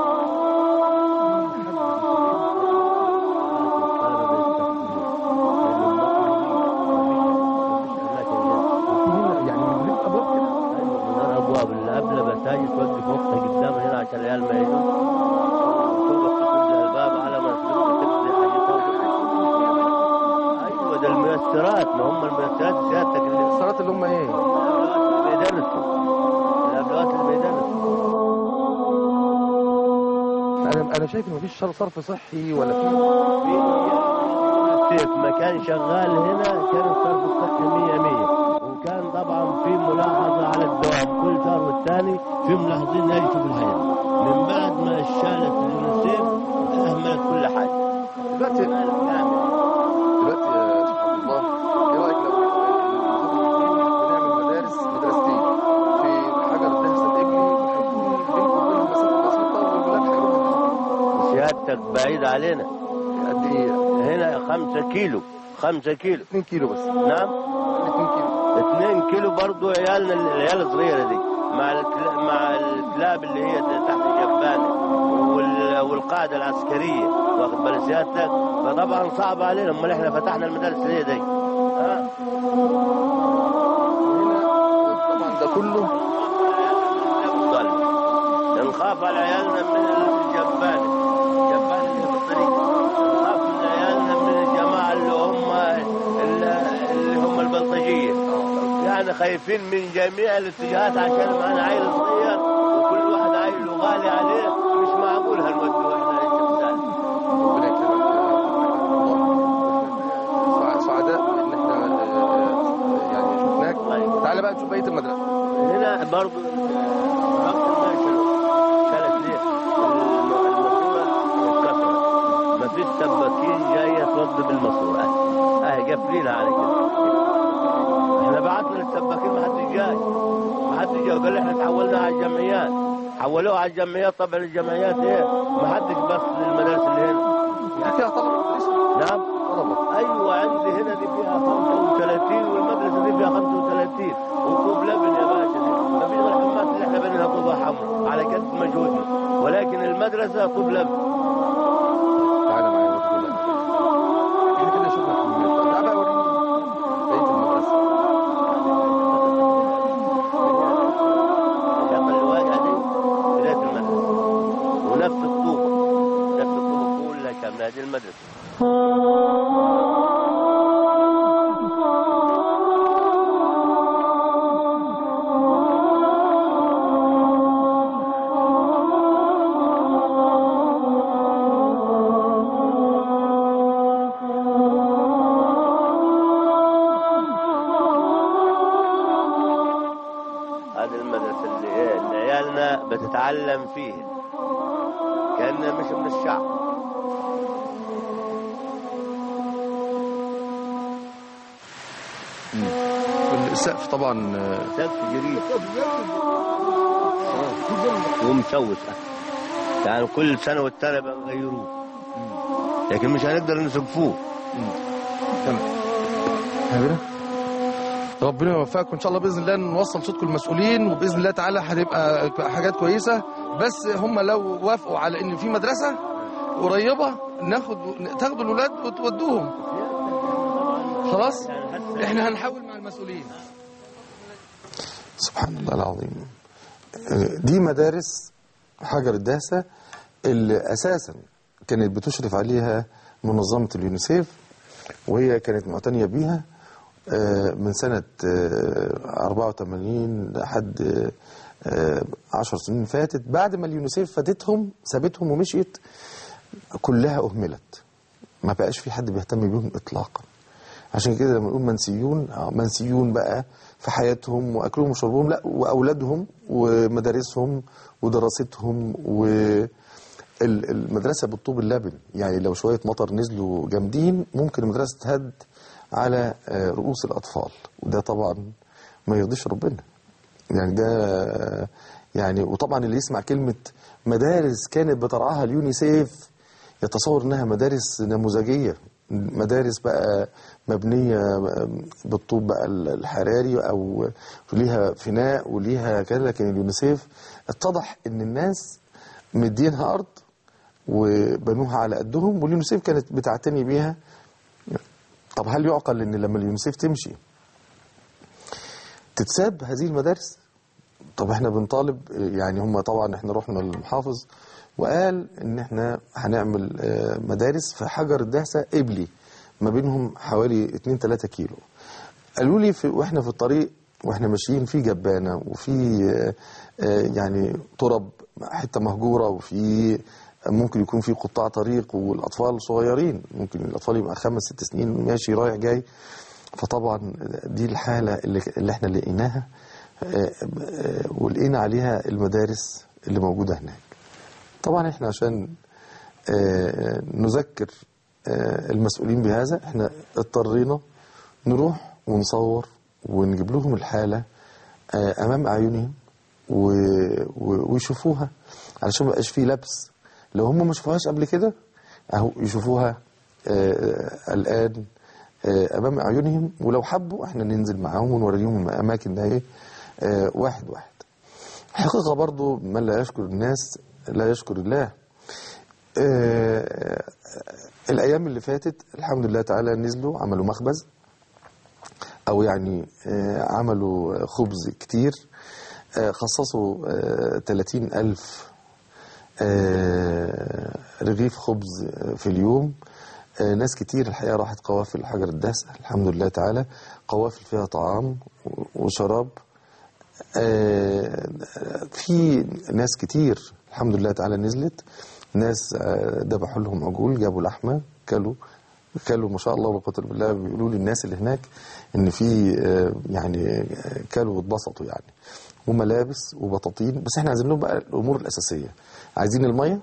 S2: هنا يعني من غير ابواب كده
S8: من ابواب اللي قبل مساجد توقف وقتها قدام هنا عشان العيال ما يجوا توقف تفتح الباب على ما تفتح حاجتها ايوه ده الميسرات ما هم الميسرات سيادتك اللي
S2: الصلاه اللي هم ايه
S8: بيدرسوا الادوات اللي بيدرسوا
S2: انا انا شايف ان مفيش شر- صرف صحي ولا في
S8: في مكان شغال هنا كان الصرف الصحي 100 100 وكان طبعا في ملاحظه على الدوام كل شهر والثاني في ملاحظين يجوا بالحياه من بعد ما شالت اليونيسيف اهملت كل حاجه
S2: دلوقتي دلوقتي يا شيخ عبد الله ايه رايك لو بنعمل مدارس مدرستين في حجر الدهس الاجلي وهيكون بينكم وبينهم مسافه بسيطه والولاد هيروحوا
S8: سيادتك بعيد علينا
S2: قد ايه؟
S8: هنا خمسة كيلو خمسة كيلو
S2: 2 كيلو بس
S8: نعم
S2: 2 كيلو
S8: اثنين كيلو برضو عيالنا العيال الصغيرة دي مع الكلا- مع الكلاب اللي هي تحت الجبانة وال- والقاعدة العسكرية واخد بال سيادتك فطبعا صعب علينا امال احنا فتحنا المدارس ليه دي ها
S2: هنا طبعا ده كله
S8: أفضل نخاف على عيالنا من الجبانة الجبانة اللي في الطريق نخاف من عيالنا من الجماعة اللي هم اللي هم البلطجية يعني خايفين من جميع الاتجاهات عشان معنا عيل صغير وكل واحد عيل غالي عليه مش معقول هنودوه احنا الجبال
S2: ربنا يكرمك الله سعداء ان احنا آه، يعني شفناك تعالى بقى نشوف بقيه المدرسه
S8: هنا برضو وقت ما شالوا شالت ليه الماسوره اتكسرت ما فيش سباكين جايه توضب الماسوره اهي اهي قافلينها على كده احنا بعتنا للسباكين ما حدش جاي ما حدش جاي وقال لي احنا تحولنا على الجمعيات حولوها على الجمعيات طبعا الجمعيات ايه ما حدش بس للمدارس اللي هنا
S2: يعني فيها طلبه
S8: نعم
S2: طلبه
S8: ايوه عندي هنا دي فيها 35 والمدرسه دي فيها 35 وطوب لبن يا باشا دي ما فيش غير الحمامات اللي احنا بنينها طوبها حمراء على قد مجهودنا ولكن المدرسه طوب لبن
S2: تعالى معايا وريني بقى. احنا كده شفنا الحمامات تعالى بقى وريني بقيه المدرسه
S8: الشقه اللي واقعه دي بدايه المدرسه ونفس الطوبه نفس الطوبه كلها كامله هذه المدرسه هذه المدرسة اللي إيه اللي عيالنا بتتعلم فيها كأنها مش من الشعب
S2: السقف طبعا آه،
S8: سقف جديد ومسوس يعني كل سنة والتانية بنغيروه لكن مش هنقدر نسقفوه
S2: تمام هنا ربنا يوفقكم ان شاء الله باذن الله نوصل صوتكم المسؤولين وباذن الله تعالى هتبقى حاجات كويسه بس هم لو وافقوا على ان في مدرسه قريبه ناخد تاخدوا الاولاد وتودوهم خلاص احنا هنحاول مع المسؤولين سبحان الله العظيم دي مدارس حجر الدهسة اللي أساسا كانت بتشرف عليها منظمة اليونيسيف وهي كانت معتنية بيها آه، من سنة آه، 84 لحد آه، 10 سنين فاتت بعد ما اليونيسيف فاتتهم سابتهم ومشيت كلها أهملت ما بقاش في حد بيهتم بيهم إطلاقا عشان كده لما نقول منسيون آه، منسيون بقى في حياتهم واكلهم وشربهم لا واولادهم ومدارسهم ودراستهم والمدرسه بالطوب اللبن يعني لو شويه مطر نزلوا جامدين ممكن المدرسه تهد على آه، رؤوس الاطفال وده طبعا ما يرضيش ربنا يعني ده آه، يعني وطبعا اللي يسمع كلمه مدارس كانت بترعاها اليونيسيف يتصور انها مدارس نموذجيه مدارس بقى مبنية بالطوب بقى الحراري أو ليها فناء وليها كده لكن اليونيسيف اتضح إن الناس مدينها أرض وبنوها على قدهم واليونيسيف كانت بتعتني بيها طب هل يعقل إن لما اليونيسيف تمشي تتساب هذه المدارس طب احنا بنطالب يعني هم طبعا احنا رحنا للمحافظ وقال ان احنا هنعمل آه، مدارس في حجر الدهسة قبلي ما بينهم حوالي 2 3 كيلو قالوا لي في واحنا في الطريق واحنا ماشيين في جبانه وفي آه، آه، يعني ترب حته مهجوره وفي ممكن يكون في قطاع طريق والاطفال صغيرين ممكن الاطفال يبقى خمس ست سنين ماشي رايح جاي فطبعا دي الحاله اللي, اللي احنا لقيناها آه، آه، ولقينا عليها المدارس اللي موجوده هناك طبعا احنا عشان آه، نذكر آه، المسؤولين بهذا احنا اضطرينا نروح ونصور ونجيب لهم الحالة آه، أمام أعينهم و- و- ويشوفوها علشان ما يبقاش فيه لبس لو هم ما شافوهاش قبل كده أهو يشوفوها آه، الآن آه، أمام أعينهم ولو حبوا احنا ننزل معاهم ونوريهم أماكن ده ايه آه، واحد واحد الحقيقة برضو من لا يشكر الناس لا يشكر الله آه، الأيام اللي فاتت الحمد لله تعالى نزلوا عملوا مخبز أو يعني آه، عملوا خبز كتير آه، خصصوا آه، 30 ألف آه، رغيف خبز آه، في اليوم آه، ناس كتير الحقيقة راحت قوافل حجر الدهسة الحمد لله تعالى قوافل فيها طعام وشراب آه، في ناس كتير الحمد لله تعالى نزلت ناس آه، ذبحوا لهم عجول جابوا لحمه كلوا كلوا ما شاء الله ولا قوه الا بالله بيقولوا لي الناس اللي هناك ان في آه، يعني آه، كلوا واتبسطوا يعني وملابس وبطاطين بس احنا عايزين لهم بقى الامور الاساسيه عايزين الميه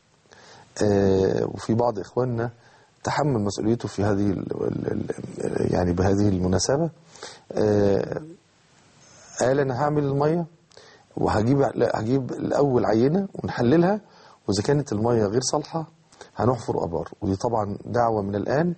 S2: آه، وفي بعض اخواننا تحمل مسؤوليته في هذه ال ال يعني بهذه المناسبه آه، قال انا هعمل الميه وهجيب لا، هجيب الاول عينه ونحللها واذا كانت الميه غير صالحه هنحفر ابار ودي طبعا دعوه من الان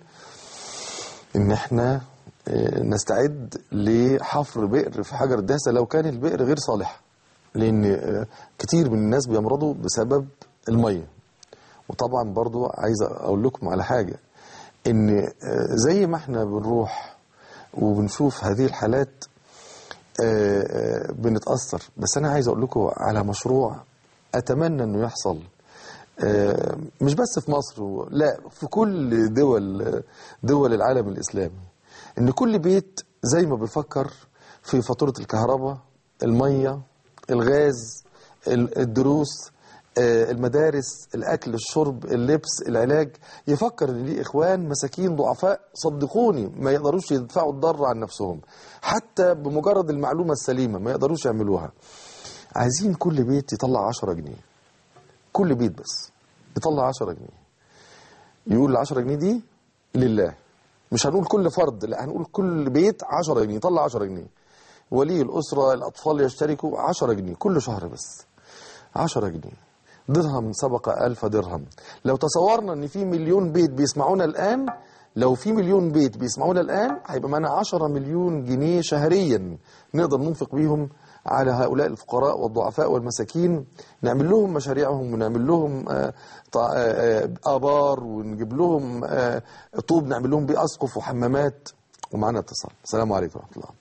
S2: ان احنا آه، نستعد لحفر بئر في حجر الدهسه لو كان البئر غير صالح لان آه، كتير من الناس بيمرضوا بسبب الميه وطبعا برضو عايز اقول لكم على حاجه ان آه، زي ما احنا بنروح وبنشوف هذه الحالات آه، آه، بنتأثر بس أنا عايز أقول لكم على مشروع أتمنى أنه يحصل آه، مش بس في مصر و- لا في كل دول دول العالم الإسلامي إن كل بيت زي ما بيفكر في فاتورة الكهرباء المية الغاز ال- الدروس آه، المدارس الأكل الشرب اللبس العلاج يفكر إن ليه إخوان مساكين ضعفاء صدقوني ما يقدروش يدفعوا الضر عن نفسهم حتى بمجرد المعلومة السليمة ما يقدروش يعملوها عايزين كل بيت يطلع 10 جنيه كل بيت بس يطلع 10 جنيه يقول ال 10 جنيه دي لله مش هنقول كل فرد لا هنقول كل بيت 10 جنيه يطلع 10 جنيه ولي الأسرة الأطفال يشتركوا 10 جنيه كل شهر بس 10 جنيه درهم سبق ألف درهم لو تصورنا أن في مليون بيت بيسمعونا الآن لو في مليون بيت بيسمعونا الآن هيبقى معنا 10 مليون جنيه شهريا نقدر ننفق بيهم على هؤلاء الفقراء والضعفاء والمساكين نعمل لهم مشاريعهم ونعمل لهم آه، طا- آه، آه، آبار ونجيب لهم آه، طوب نعمل لهم بيه أسقف وحمامات ومعنا اتصال السلام عليكم ورحمة الله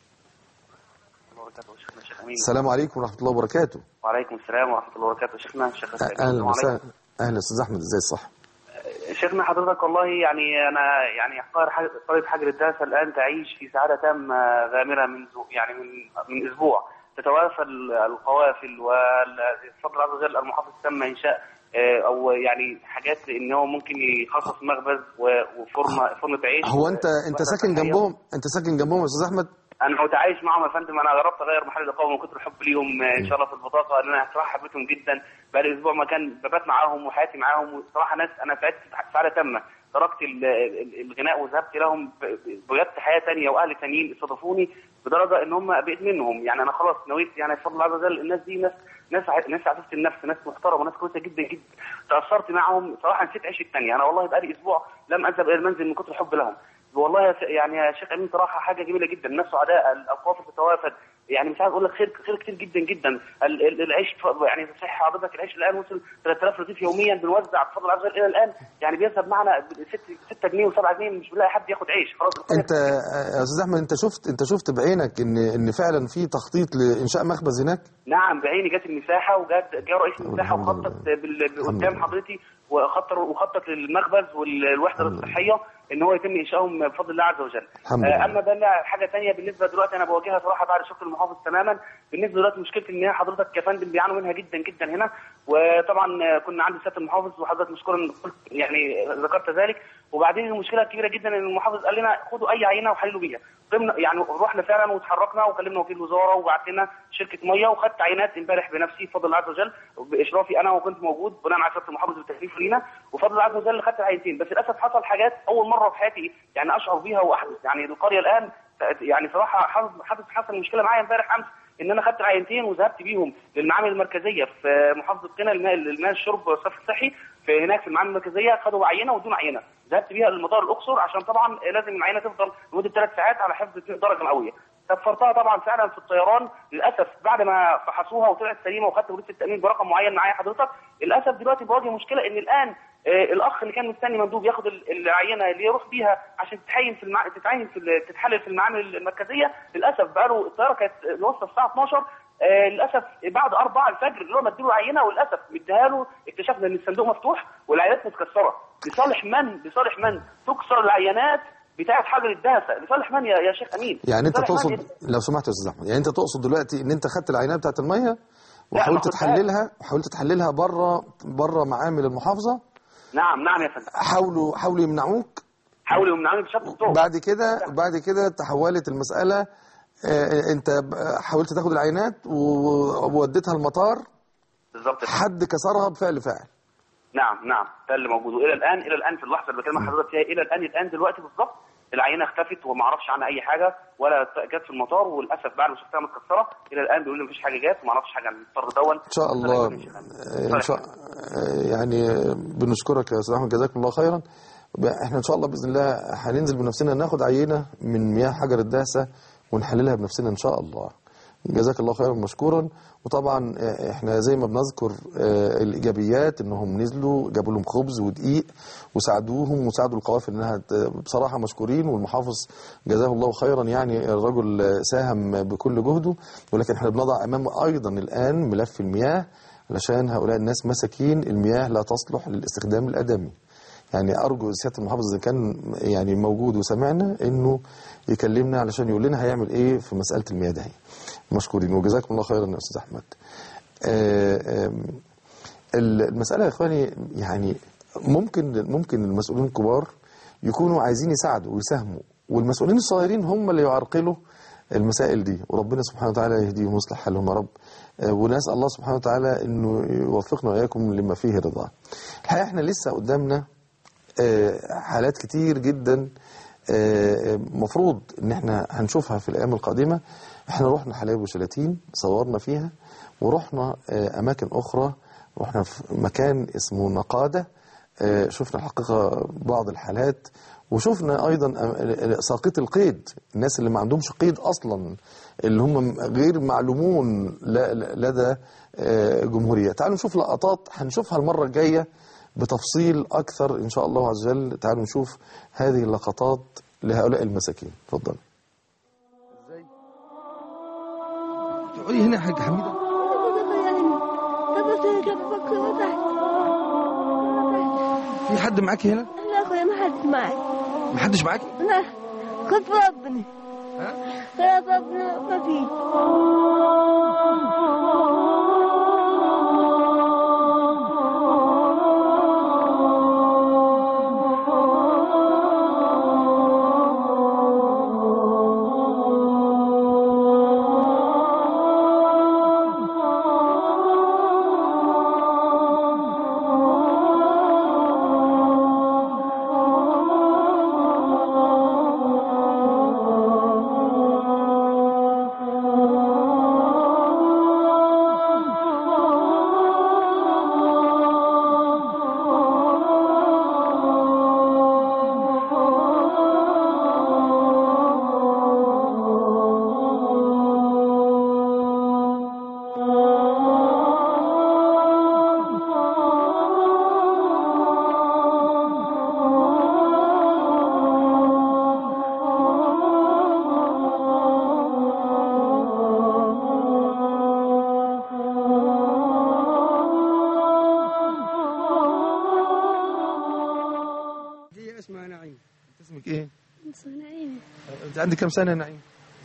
S2: السلام عليكم ورحمة الله وبركاته
S9: وعليكم السلام ورحمة الله وبركاته شيخنا شيخ السلام.
S2: اهلا
S9: السلام
S2: وسهلا
S9: عليكم.
S2: اهلا استاذ احمد ازاي الصح
S9: شيخنا حضرتك والله يعني أنا يعني أحقار حاج- قرية حجر الدهسة الآن تعيش في سعادة تامة غامرة منذ يعني من من أسبوع تتوافى ال- القوافل والفضل عز وجل المحافظ تم إنشاء آه، أو يعني حاجات إن هو ممكن يخصص مخبز و- وفرن فرن عيش
S2: هو انت انت ساكن جنبهم انت ساكن جنبهم يا استاذ احمد
S9: انا متعايش معاهم يا فندم انا جربت اغير محل الاقامه من كتر حب ليهم آه، ان شاء الله في البطاقه لان انا صراحه حبيتهم جدا بقالي اسبوع ما كان ببات معاهم وحياتي معاهم وصراحه ناس انا سعدت سعاده تامه تركت ال- ال- الغناء وذهبت لهم ب- ب- وجدت حياه ثانيه واهل ثانيين استضافوني بدرجه ان هم بقيت منهم يعني انا خلاص نويت يعني بفضل الله عز وجل الناس دي ناس ناس ع- ناس عفيفه النفس ناس محترمه ناس كويسه جدا جدا تاثرت معهم صراحه نسيت عيش الثانيه انا والله بقالي اسبوع لم اذهب الى المنزل من كثر الحب لهم والله يا ش- يعني يا شيخ امين صراحه حاجه جميله جدا الناس سعداء الاوقاف تتوافد يعني مش عايز اقول لك خير خير كتير جدا جدا ال- ال- العيش ف- يعني صحيح حضرتك العيش الان وصل 3000 رغيف يوميا بنوزع بفضل الله عز وجل الى الان يعني بيذهب معنا 6 6 جنيه و7 جنيه مش بنلاقي حد ياخد عيش خلاص
S2: انت يا استاذ احمد انت شفت انت شفت بعينك ان ان فعلا في تخطيط لانشاء مخبز هناك
S9: نعم بعيني جت المساحه وجت جاء رئيس المساحه وخطط بال- قدام حضرتي وخطط وخطط للمخبز والوحده الصحيه ان هو يتم انشائهم بفضل الله عز وجل.
S2: الحمد
S9: آه،
S2: لله.
S9: اما بقى حاجه ثانيه بالنسبه دلوقتي انا بواجهها صراحه بعد شكر المحافظ تماما بالنسبه دلوقتي مشكله ان هي حضرتك يا فندم بيعانوا منها جدا جدا هنا وطبعا آه، كنا عند سياده المحافظ وحضرتك مشكورا قلت يعني ذكرت ذلك وبعدين المشكله الكبيره جدا ان المحافظ قال لنا خدوا اي عينه وحللوا بيها ضمن يعني رحنا فعلا وتحركنا وكلمنا وكيل الوزاره وبعت لنا شركه ميه وخدت عينات امبارح بنفسي بفضل الله عز وجل باشرافي انا وكنت موجود بناء على شرط المحافظ بالتكليف لينا وفضل الله عز وجل خدت عينتين بس للاسف حصل حاجات اول مره في حياتي يعني اشعر بيها واحدث يعني القريه الان يعني صراحه حصل حصل حصل مشكله معايا امبارح امس ان انا خدت عينتين وذهبت بيهم للمعامل المركزيه في محافظه قنا الماء الماء الشرب والصرف الصحي في هناك في المعامل المركزيه خدوا عينه ودون عينه ذهبت بيها لمطار الاقصر عشان طبعا لازم العينه تفضل لمده ثلاث ساعات على حفظ درجه مئويه سفرتها طبعا فعلا في الطيران للاسف بعد ما فحصوها وطلعت سليمه وخدت وريث التامين برقم معين معايا حضرتك للاسف دلوقتي بواجه مشكله ان الان آه، الاخ اللي كان مستني مندوب ياخد ال- العينه اللي يروح بيها عشان تتعين في المع... تتعين في ال- تتحلل في المعامل المركزيه للاسف بقى له الطياره كانت واصله الساعه 12 آه للاسف بعد 4 الفجر اللي هو مديله عينه وللاسف مديها له اكتشفنا ان الصندوق مفتوح والعينات متكسره لصالح من لصالح من تكسر العينات بتاعه حجر الدهسه لصالح من يا, يا شيخ امين
S2: يعني انت
S9: لصالح من؟
S2: تقصد لو سمحت يا استاذ احمد يعني انت تقصد دلوقتي ان انت خدت العينه بتاعت الميه وحاولت
S9: ما خدتهاش.
S2: تحللها وحاولت تحللها بره بره معامل المحافظه
S9: نعم نعم يا فندم
S2: حاولوا حاولوا يمنعوك
S9: حاولوا يمنعوني بشكل الطرق
S2: بعد كده بعد كده تحولت المساله آه، انت ب- حاولت تاخد العينات و- ووديتها المطار
S9: بالظبط
S2: حد كسرها بفعل فاعل
S9: نعم نعم ده اللي موجود والى الان الى الان في اللحظه اللي بكلم حضرتك فيها الى الان الان دلوقتي بالظبط العينه اختفت وما اعرفش عنها اي حاجه ولا جت في المطار وللاسف بعد ما شفتها متكسره الى الان بيقولوا لي مفيش حاجه جت وما اعرفش حاجه عن المضطر دون
S2: ان شاء الله آه، ان شاء آه، يعني آه، بنشكرك يا استاذ احمد جزاك الله خيرا ب- احنا ان شاء الله باذن الله هننزل بنفسنا ناخد عينه من مياه حجر الدهسه ونحللها بنفسنا ان شاء الله جزاك الله خيرا مشكورا وطبعا آه، احنا زي ما بنذكر آه، الايجابيات انهم نزلوا جابوا لهم خبز ودقيق وساعدوهم وساعدوا القوافل انها ت- بصراحه مشكورين والمحافظ جزاه الله خيرا يعني الرجل آه، ساهم بكل جهده ولكن احنا بنضع امام ايضا الان ملف المياه علشان هؤلاء الناس مساكين المياه لا تصلح للاستخدام الادمي يعني ارجو سياده المحافظ اذا كان يعني موجود وسمعنا انه يكلمنا علشان يقول لنا هيعمل ايه في مساله المياه دي مشكورين وجزاكم الله خيرا يا استاذ احمد آه، آم، المساله يا اخواني يعني ممكن ممكن المسؤولين الكبار يكونوا عايزين يساعدوا ويساهموا والمسؤولين الصغيرين هم اللي يعرقلوا المسائل دي وربنا سبحانه وتعالى يهديهم ويصلح حالهم يا رب آه، ونسال الله سبحانه وتعالى انه يوفقنا واياكم لما فيه رضاه الحقيقه احنا لسه قدامنا آه، حالات كتير جدا آه، مفروض ان احنا هنشوفها في الايام القادمه احنا رحنا حلايب وشلاتين صورنا فيها ورحنا آه، اماكن اخرى رحنا في مكان اسمه نقاده آه، شفنا الحقيقه بعض الحالات وشفنا ايضا آه، ساقط القيد الناس اللي ما عندهمش قيد اصلا اللي هم غير معلومون ل- لدى آه، جمهوريه تعالوا نشوف لقطات هنشوفها المره الجايه بتفصيل اكثر ان شاء الله عز وجل تعالوا نشوف هذه اللقطات لهؤلاء المساكين اتفضل
S10: تقعدي هنا يا حاج حميده في حد معاكي هنا
S11: لا اخويا ما حد معي
S10: محدش معاكي
S11: لا خذ ربنا خذ ربنا ما في
S2: انت عندك كم سنه يا نعيم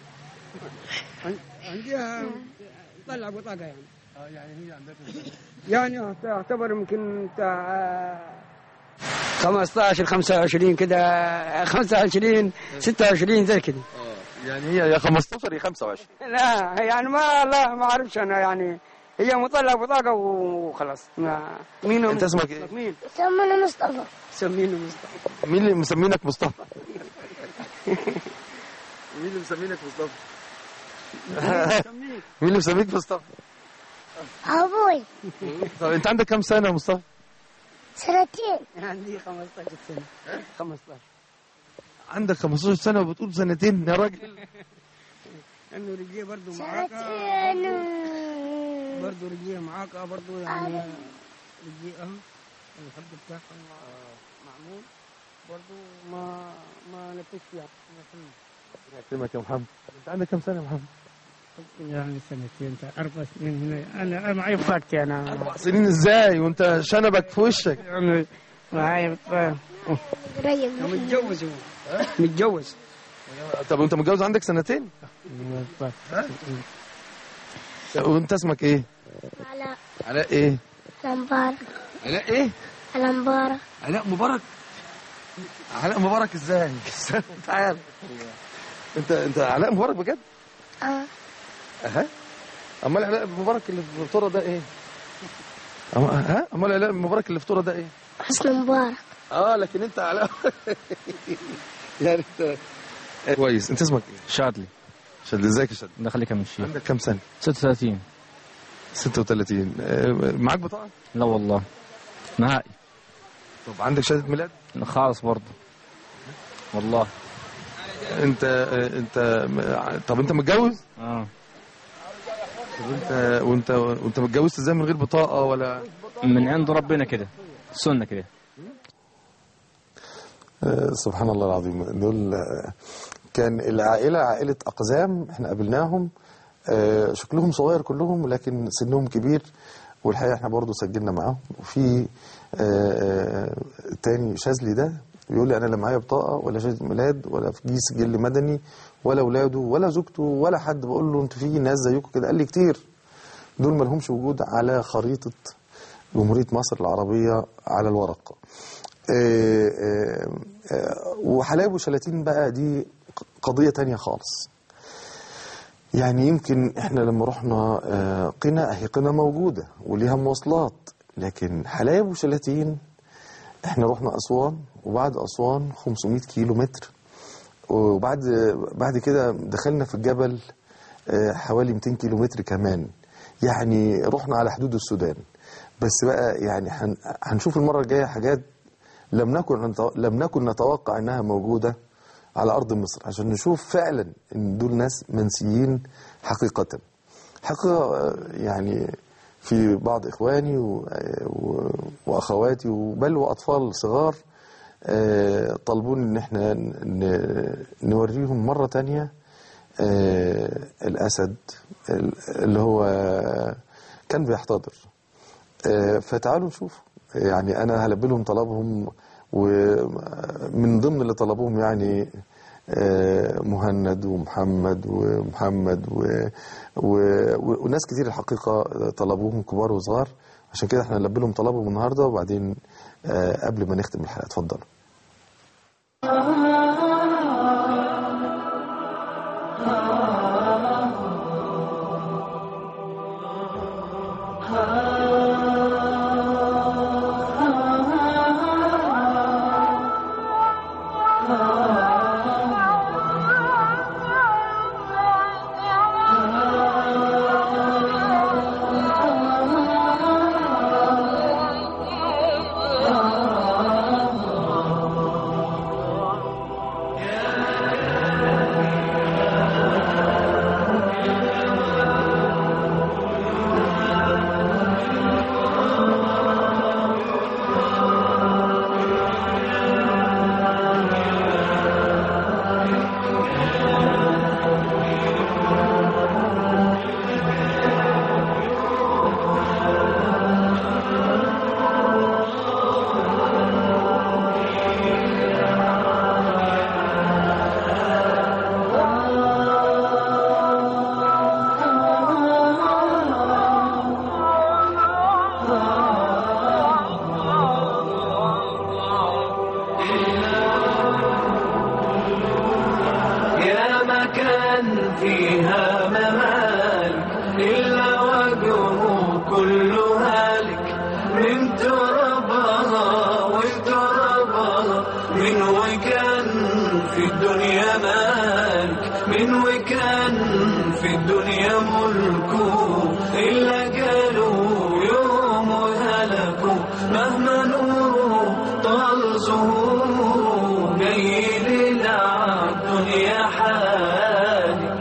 S12: عندها طلع بطاقة يعني
S2: اه يعني هي عندها
S12: يعني تعتبر يمكن بتاع 15 25 كده 25 26 زي كده
S2: يعني هي يا 15 يا 25
S12: لا يعني ما لا ما اعرفش انا يعني هي مطلع بطاقة وخلاص ما مين
S2: انت اسمك ايه؟
S12: مين؟
S11: سمونا مصطفى
S12: سمينه مصطفى
S2: مين اللي مسمينك مصطفى؟ مين اللي مسمينك مصطفى؟ مين اللي مسميك مصطفى؟
S11: أبوي
S2: طب انت عندك كم سنه يا مصطفى؟
S11: سنتين
S12: عندي 15 سنة 15
S2: عندك 15 سنه وبتقول سنتين يا راجل
S12: انه رجليه برضه معاك
S11: سنتين
S12: برضه رجليه معاك برضه يعني رجليه اه الحب بتاعها معمول برضه ما ما نفسش يعني
S2: يكرمك يا محمد انت عندك كم سنه يا محمد؟
S5: يعني سنتين اربع سنين هنا انا معي بطاقتي انا
S2: اربع سنين ازاي وانت شنبك في وشك
S5: يعني معي بطاقة.
S11: قريب
S12: متجوز هو متجوز
S2: طب وانت متجوز عندك سنتين وانت اسمك ايه
S11: على
S2: علاء ايه
S11: على مبارك
S2: علاء ايه
S11: على مبارك
S2: علاء مبارك علاء مبارك ازاي تعال انت انت علاء مبارك بجد
S11: اه
S2: اها امال علاء مبارك اللي في الفطوره ده ايه أم- ها امال علاء مبارك اللي في الفطوره ده ايه
S11: حسن مبارك
S2: اه لكن انت علاء يعني انت كويس انت اسمك ايه
S13: شادلي
S2: شادلي ازيك يا شادلي
S13: الله يخليك يا من الشيخ
S2: عندك كم سنه
S13: 36
S2: 36 آه، معاك بطاقه
S13: لا والله نهائي
S2: طب عندك شهاده ميلاد
S13: خالص برضه والله
S2: انت آه، انت م- طب انت متجوز
S13: اه
S2: طب انت وانت وانت متجوز ازاي من غير بطاقه ولا
S13: من عند ربنا كده سنة كده
S2: آه، سبحان الله العظيم دول آه، كان العائلة عائلة أقزام احنا قابلناهم آه، شكلهم صغير كلهم لكن سنهم كبير والحقيقة احنا برضو سجلنا معاهم وفي آه، آه، تاني شاذلي ده بيقول لي أنا لا معايا بطاقة ولا شهادة ميلاد ولا في سجل مدني ولا أولاده ولا زوجته ولا حد بقول له أنتوا في ناس زيكم كده قال لي كتير دول ما لهمش وجود على خريطة جمهورية مصر العربية على الورق آه، آه، آه، وحلايب وشلاتين بقى دي قضية تانية خالص يعني يمكن احنا لما رحنا آه، قنا هي قنا موجودة وليها مواصلات لكن حلايب وشلاتين احنا رحنا أسوان وبعد أسوان 500 كيلو متر وبعد بعد كده دخلنا في الجبل آه، حوالي 200 كيلو متر كمان يعني رحنا على حدود السودان بس بقى يعني هن- هنشوف المرة الجاية حاجات لم نكن لم نكن نتوقع انها موجوده على ارض مصر عشان نشوف فعلا ان دول ناس منسيين حقيقه حقيقه آه، يعني في بعض اخواني و- و- واخواتي وبل واطفال صغار آه، طلبون ان احنا ن- نوريهم مره تانية آه، الاسد ال- اللي هو كان بيحتضر آه، فتعالوا نشوف يعني انا هلبي لهم طلبهم ومن ضمن اللي طلبوهم يعني آه، مهند ومحمد ومحمد و... و... وناس كتير الحقيقة طلبوهم كبار وصغار عشان كده احنا هنلبي لهم طلبهم النهاردة وبعدين آه، قبل ما نختم الحلقة اتفضلوا
S11: Oh
S1: والتربها والتربها من وكان في الدنيا مالك من وكان في الدنيا ملكه إلا قالوا يوم هلكوا مهما نوره طال زهوره قيل الدنيا حالك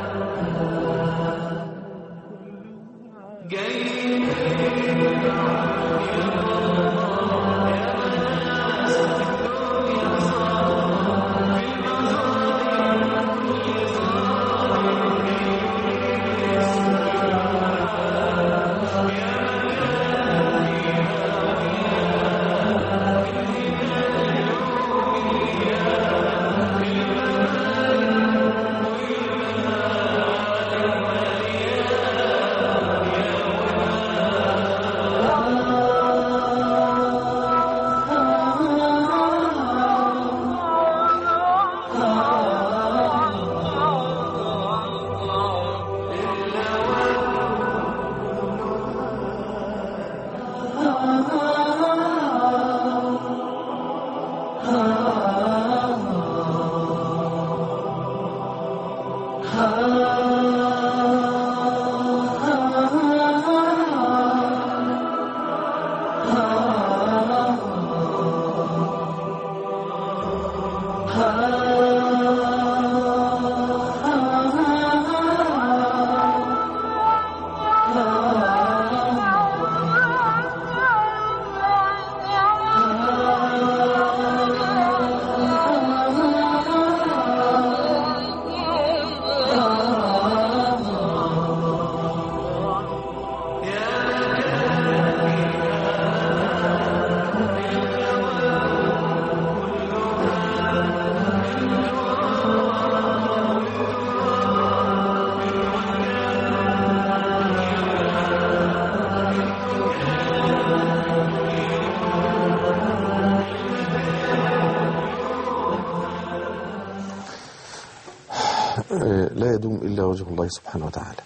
S2: آه، لا يدوم إلا وجه الله سبحانه وتعالى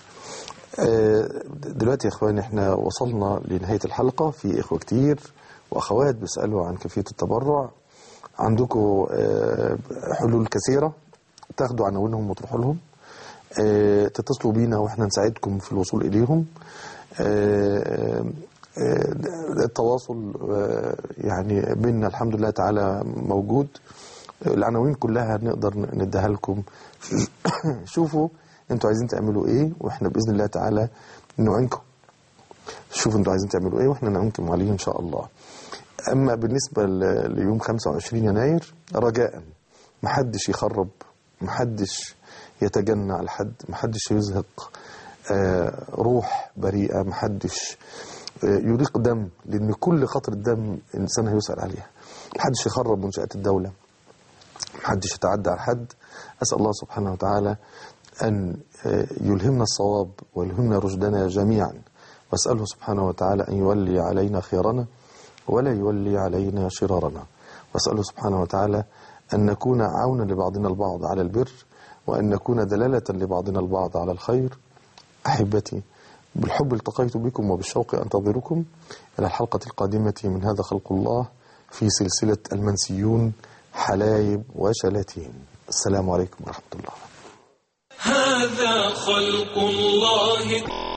S2: آه، دلوقتي يا إخواني إحنا وصلنا لنهاية الحلقة في إخوة كتير وأخوات بيسألوا عن كيفية التبرع عندكم آه، حلول كثيرة تاخدوا عناوينهم وتروحوا لهم آه، تتصلوا بينا وإحنا نساعدكم في الوصول إليهم آه، آه، التواصل آه، يعني بيننا الحمد لله تعالى موجود العناوين كلها نقدر نديها لكم شوفوا انتوا عايزين تعملوا ايه واحنا باذن الله تعالى نعينكم شوفوا انتوا عايزين تعملوا ايه واحنا نعينكم عليه ان شاء الله اما بالنسبه ل- ليوم 25 يناير رجاء محدش يخرب محدش يتجنى على حد محدش يزهق آه، روح بريئه محدش آه، يريق دم لان كل قطره دم انسان هيسال عليها محدش يخرب منشات الدوله محدش يتعدى على حد أسأل الله سبحانه وتعالى أن آه، يلهمنا الصواب ويلهمنا رشدنا جميعا وأسأله سبحانه وتعالى أن يولي علينا خيرنا ولا يولي علينا شرارنا وأسأله سبحانه وتعالى أن نكون عونا لبعضنا البعض على البر وأن نكون دلالة لبعضنا البعض على الخير أحبتي بالحب التقيت بكم وبالشوق أنتظركم إلى الحلقة القادمة من هذا خلق الله في سلسلة المنسيون حلايب وشلاتين السلام عليكم ورحمة الله
S1: هذا خلق الله